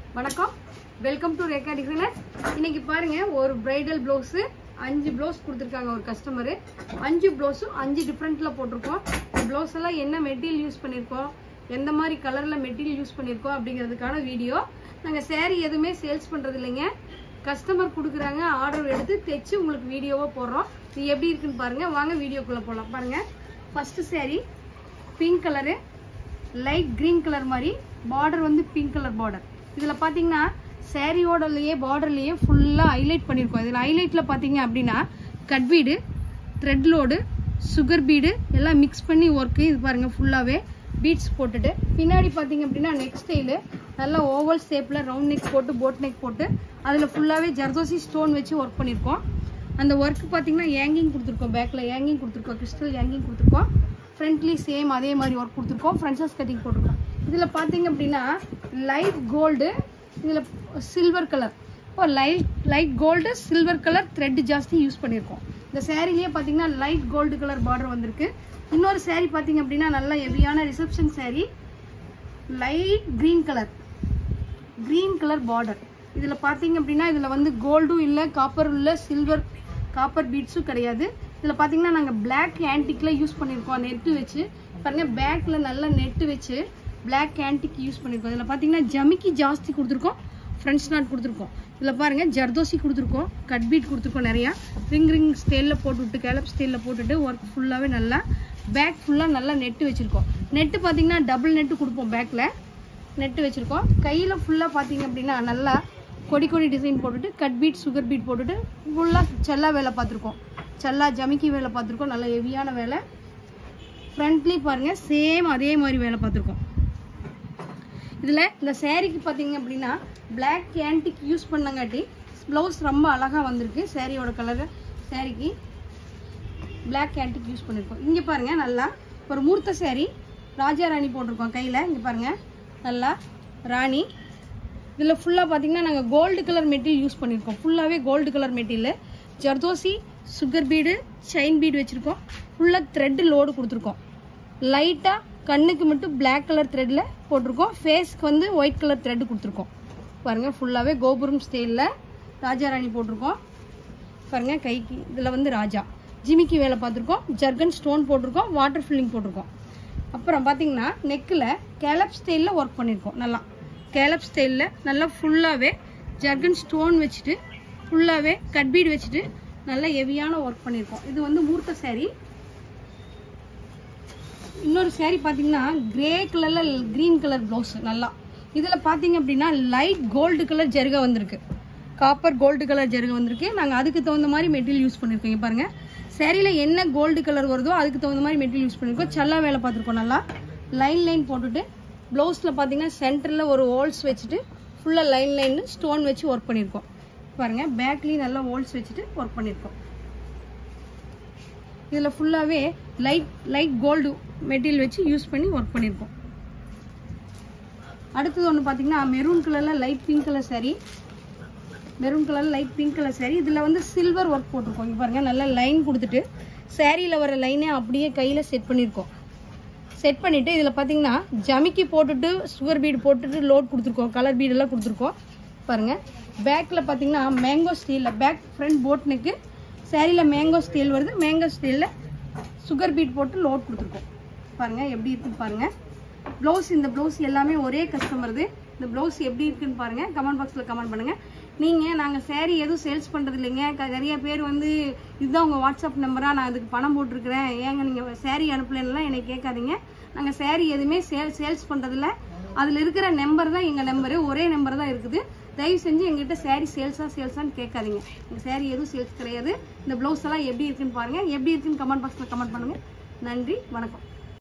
வணக்கம் welcome to Rekha designer இன்னைக்கு பாருங்க ஒரு பிரைடல் பிளவுஸ் அஞ்சு பிளவுஸ் கொடுத்துருக்காங்க ஒரு கஸ்டமரு அஞ்சு பிளவுஸும் அஞ்சு டிஃப்ரெண்ட்ல போட்டிருக்கோம் இந்த பிளவுஸ் எல்லாம் என்ன மெட்டீரியல் யூஸ் பண்ணியிருக்கோம் எந்த மாதிரி கலர்ல மெட்டீரியல் யூஸ் பண்ணியிருக்கோம் அப்படிங்கிறதுக்கான வீடியோ நாங்கள் saree எதுவுமே சேல்ஸ் பண்றது இல்லைங்க கஸ்டமர் கொடுக்குறாங்க ஆர்டர் எடுத்து தைச்சு உங்களுக்கு வீடியோவா போடுறோம் இது எப்படி இருக்குன்னு பாருங்க வாங்க வீடியோக்குள்ள போகலாம் பாருங்க first saree pink colour light green colour மாதிரி பார்டர் வந்து பிங்க் கலர் பார்டர் இதில் பார்த்தீங்கன்னா சேரீயோடலையே பார்டர்லேயே ஃபுல்லாக ஹைலைட் பண்ணியிருக்கோம் இதில் ஹைலைட்டில் பார்த்தீங்க அப்படின்னா cut bead thread load sugar bead எல்லாம் மிக்ஸ் பண்ணி ஒர்க்கு இது பாருங்கள் ஃபுல்லாகவே பீட்ஸ் போட்டுட்டு பின்னாடி பார்த்தீங்க அப்படின்னா நெக் ஸ்டைலு நல்லா ஓவல் ஷேப்பில் ரவுண்ட் நெக் போட்டு போட் நெக் போட்டு அதில் ஃபுல்லாகவே ஜர்தோசி ஸ்டோன் வச்சு ஒர்க் பண்ணியிருக்கோம் அந்த ஒர்க் பார்த்தீங்கன்னா ஏங்கிங் கொடுத்துருக்கோம் பேக்கில் ஏங்கிங் கொடுத்துருக்கோம் கிறிஸ்டல் ஏங்கிங் கொடுத்துருக்கோம் ஃப்ரண்ட்லி சேம் அதே மாதிரி ஒர்க் கொடுத்துருக்கோம் ஃப்ரெண்ட்ஸஸ் கட்டிங் போட்டிருக்கோம் இதில் பார்த்தீங்க அப்படின்னா லைட் கோல்டு இதில் சில்வர் கலர் இப்போ light light gold silver colour thread ஜாஸ்தி யூஸ் பண்ணியிருக்கோம் இந்த சேரீலேயே பார்த்தீங்கன்னா லைட் கோல்டு கலர் பார்டர் வந்திருக்கு இன்னொரு saree பார்த்தீங்க அப்படின்னா நல்ல ஹெவியான reception saree light green colour green colour border இதில் பார்த்தீங்க அப்படின்னா இதில் வந்து கோல்டும் இல்லை காப்பரும் இல்லை சில்வர் காப்பர் பீட்ஸும் கிடையாது இதில் பார்த்தீங்கன்னா நாங்கள் பிளாக் ஆன்டிக்கில் யூஸ் பண்ணியிருக்கோம் நெட்டு வச்சு பாருங்க பேக்கில் நல்லா நெட்டு வச்சு பிளாக் ஆன்டிக் யூஸ் பண்ணியிருக்கோம் இதில் பார்த்தீங்கன்னா ஜமிக்கி ஜாஸ்தி கொடுத்துருக்கோம் ஃப்ரெண்ட்ஸ் நாட் கொடுத்துருக்கோம் இதில் பாருங்க ஜர்தோசி கொடுத்துருக்கோம் கட் பீட் கொடுத்துருக்கோம் நிறையா ரிங் ரிங் ஸ்டைலில் போட்டு விட்டு கேலப் ஸ்டைலில் போட்டுட்டு ஒர்க் ஃபுல்லாகவே நல்லா பேக் ஃபுல்லாக நல்லா நெட்டு வச்சுருக்கோம் நெட்டு பார்த்தீங்கன்னா டபுள் நெட்டு கொடுப்போம் பேக்கில் நெட்டு வச்சுருக்கோம் கையில் ஃபுல்லாக பார்த்தீங்க அப்படின்னா நல்லா கொடி கொடி டிசைன் போட்டுட்டு கட் பீட் சுகர் பீட் போட்டுட்டு ஃபுல்லாக செல்லா வேலை பார்த்துருக்கோம் செல்லா ஜமிக்கி வேலை பார்த்துருக்கோம் நல்ல ஹெவியான வேலை ஃப்ரண்ட்லி பாருங்கள் சேம் அதே மாதிரி வேலை பார்த்துருக்கோம் இதில் இந்த சேரீக்கு பார்த்தீங்க அப்படின்னா பிளாக் ஆன்டிக் யூஸ் பண்ணங்காட்டி ப்ளவுஸ் ரொம்ப அழகாக வந்திருக்கு சேரீயோட கலரு சேரீக்கு பிளாக் ஆன்டிக் யூஸ் பண்ணியிருக்கோம் இங்கே பாருங்கள் நல்லா ஒரு மூர்த்த சேரீ ராஜா ராணி போட்டிருக்கோம் கையில் இங்கே பாருங்கள் நல்லா ராணி இதில் ஃபுல்லாக பார்த்தீங்கன்னா நாங்கள் கோல்டு கலர் மெட்டீரியல் யூஸ் பண்ணியிருக்கோம் ஃபுல்லாகவே கோல்டு கலர் மெட்டீரியல் ஜர்தோசி சுகர் பீடு செயின் பீடு வச்சுருக்கோம் ஃபுல்லாக த்ரெட்டு லோடு கொடுத்துருக்கோம் லைட்டாக கண்ணுக்கு மட்டும் Black கலர் த்ரெட்டில் போட்டிருக்கோம் ஃபேஸ்க்கு வந்து ஒயிட் கலர் த்ரெட் கொடுத்துருக்கோம் பாருங்கள் ஃபுல்லாகவே கோபுரம் ஸ்டைலில் ராஜா ராணி போட்டிருக்கோம் பாருங்க கைக்கு இதில் வந்து ராஜா ஜிமிக்கி வேலை பார்த்துருக்கோம் ஜர்கன் ஸ்டோன் போட்டிருக்கோம் வாட்டர் ஃபில்லிங் போட்டிருக்கோம் அப்புறம் பார்த்தீங்கன்னா நெக்கில் கேலப் ஸ்டைலில் ஒர்க் பண்ணியிருக்கோம் நல்லா கேலப் ஸ்டைலில் நல்லா ஃபுல்லாகவே ஜர்கன் ஸ்டோன் வச்சுட்டு ஃபுல்லாகவே கட் பீட் வச்சுட்டு நல்லா ஹெவியான ஒர்க் பண்ணியிருக்கோம் இது வந்து மூர்த்த saree இன்னொரு saree பார்த்தீங்கன்னா கிரே கலரில் க்ரீன் கலர் ப்ளவுஸ் நல்லா இதில் பார்த்தீங்க அப்படின்னா லைட் கோல்டு கலர் ஜருகை வந்திருக்கு காப்பர் கோல்டு கலர் ஜருகை வந்திருக்கு நாங்கள் அதுக்கு தகுந்த மாதிரி மெட்டீரியல் யூஸ் பண்ணியிருக்கோம் இங்க பாருங்க சேரீல என்ன கோல்டு கலர் வருதோ அதுக்கு தகுந்த மாதிரி மெட்டீரியல் யூஸ் பண்ணியிருக்கோம் சல்லா வேலை பார்த்துருக்கோம் நல்லா லைன் லைன் போட்டுட்டு ப்ளவுஸில் பார்த்தீங்கன்னா சென்டரில் ஒரு ஹோல்ஸ் வச்சுட்டு ஃபுல்லாக லைன் லைன் ஸ்டோன் வச்சு ஒர்க் பண்ணியிருக்கோம் பாருங்க பேக்லேயும் நல்லா ஹோல்ஸ் வச்சுட்டு ஒர்க் பண்ணியிருக்கோம் இதில் ஃபுல்லாகவே லைட் லைட் கோல்டு மெட்டீரியல் வச்சு யூஸ் பண்ணி ஒர்க் பண்ணியிருக்கோம் அடுத்தது ஒன்று பார்த்தீங்கன்னா மெரூன் கலரில் light pink colour saree maroon colour light pink colour saree இதில் வந்து சில்வர் ஒர்க் போட்டிருக்கோம் இங்கே பாருங்கள் நல்லா லைன் கொடுத்துட்டு சேரீயில் வர லைனே அப்படியே கையில் செட் பண்ணியிருக்கோம் செட் பண்ணிவிட்டு இதில் பார்த்தீங்கன்னா ஜமிக்கி போட்டுட்டு சுகர் பீடு போட்டுட்டு லோட் கொடுத்துருக்கோம் கலர் பீடெல்லாம் கொடுத்துருக்கோம் பாருங்கள் பேக்கில் பார்த்தீங்கன்னா மேங்கோ ஸ்டீலில் பேக் ஃப்ரண்ட் போட் நெக்கு சேரீயில் மேங்கோ ஸ்டீல் வருது மேங்கோ ஸ்டீலில் சுகர் பீட் போட்டு லோட் கொடுத்துருக்கோம் பாருங்கள் எப்படி இருக்குன்னு பாருங்கள் ப்ளவுஸ் இந்த ப்ளவுஸ் எல்லாமே ஒரே கஸ்டமருது இந்த ப்ளவுஸ் எப்படி இருக்குன்னு பாருங்கள் கமெண்ட் பாக்ஸில் கமெண்ட் பண்ணுங்கள் நீங்கள் நாங்கள் saree எதுவும் சேல்ஸ் பண்ணுறது இல்லைங்க க- நிறைய பேர் வந்து இதுதான் உங்கள் வாட்ஸ்அப் நம்பராக நான் அதுக்கு பணம் போட்டிருக்கிறேன் ஏங்க நீங்கள் saree அனுப்பலைன்னா என்னை கேட்காதீங்க நாங்கள் saree எதுவுமே சேல் சேல்ஸ் பண்ணுறதில்ல அதில் இருக்கிற நம்பர் தான் எங்கள் நம்பரு ஒரே நம்பர் தான் இருக்குது தயவு செஞ்சு எங்ககிட்ட saree சேல்ஸா சேல்ஸான்னு கேட்காதீங்க எங்கள் saree எதுவும் சேல்ஸ் கிடையாது இந்த ப்ளவுஸ் எல்லாம் எப்படி இருக்குன்னு பாருங்கள் எப்படி இருக்குன்னு கமெண்ட் பாக்ஸில் கமெண்ட் பண்ணுங்கள் நன்றி வணக்கம்